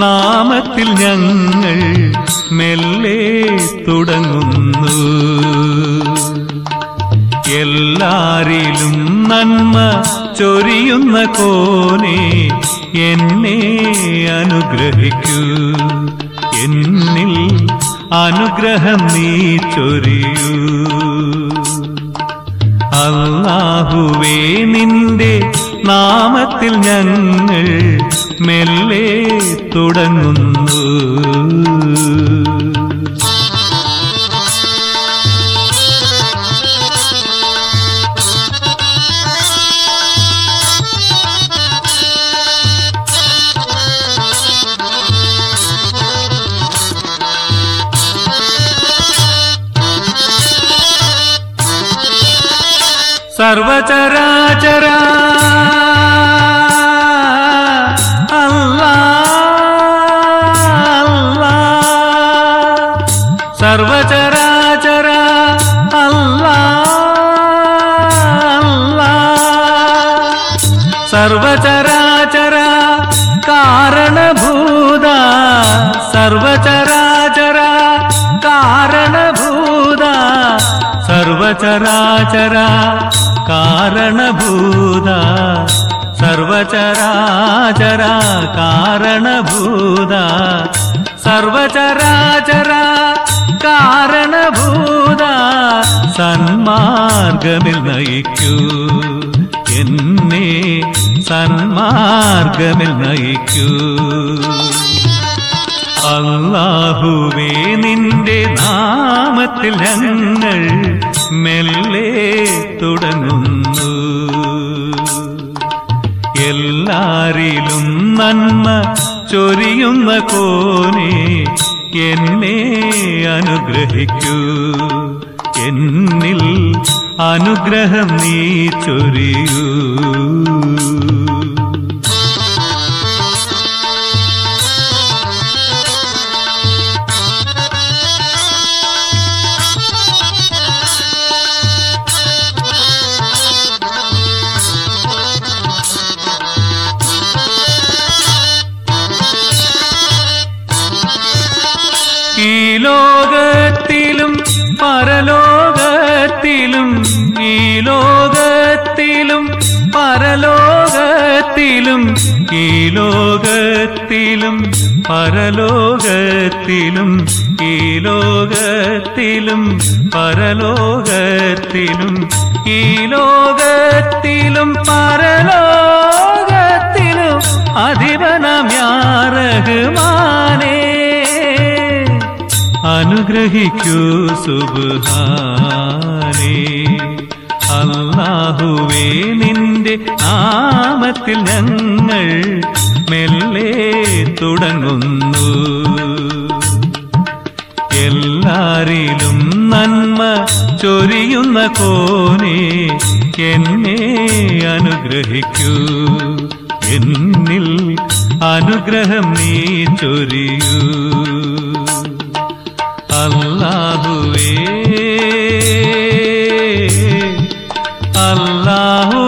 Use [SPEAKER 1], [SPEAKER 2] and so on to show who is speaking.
[SPEAKER 1] നാമത്തിൽ ഞങ്ങൾ മെല്ലെ തുടങ്ങുന്നു എല്ലാരിലും നന്മ ചൊരിയുന്ന കോനെ എന്നെ അനുഗ്രഹിക്കൂ എന്നിൽ അനുഗ്രഹം നീ ചൊരിയൂ അല്ലാഹുവേ നിന്റെ നാമത്തിൽ ഞങ്ങൾ മെല്ലെ തുടങ്ങുന്നു സർവചരാചര അല്ലാ അല്ലാ സർവചരാചര അല്ലാ അല്ലാ സർവചരാചര കാരണഭൂത സർവചരാചര കാരണഭൂത സർവചരാചര കാരണഭൂത സർവചരാചര കാരണഭൂത സർവചരാചര കാരണഭൂത സന്മാർഗമിൽ നയിക്കൂ എന്നെ സന്മാർഗമിൽ നയിക്കൂ അല്ലാഹുവേ നിന്റെ നാമത്തിൽ ഞങ്ങൾ മെല്ലെ തുടങ്ങുന്നു എല്ലാരിലും നന്മ ചൊരിയുന്ന കോനെ എന്നെ അനുഗ്രഹിക്കൂ എന്നിൽ അനുഗ്രഹം നീ ചൊരിയൂ ഈ ലോകത്തിലും പരലോകത്തിലും ഈ ലോകത്തിലും പരലോകത്തിലും ഈ ലോകത്തിലും പരലോകത്തിലും ഈ ലോകത്തിലും പരലോകത്തിലും ഈ ലോകത്തിലും പരലോകത്തിലും അധിപനം യാറഹ്മാനേ അനുഗ്രഹിക്കൂ സുബാനേ അല്ലാഹുവേ നിന്റെ നാമത്തിൽ ഞങ്ങൾ മെല്ലെ തുടങ്ങുന്നു എല്ലാരിലും നന്മ ചൊരിയുന്ന കോനെ എന്നെ അനുഗ്രഹിക്കൂ എന്നിൽ അനുഗ്രഹം നീ ചൊരിയൂ അല്ലാഹുവേ അല്ലാഹു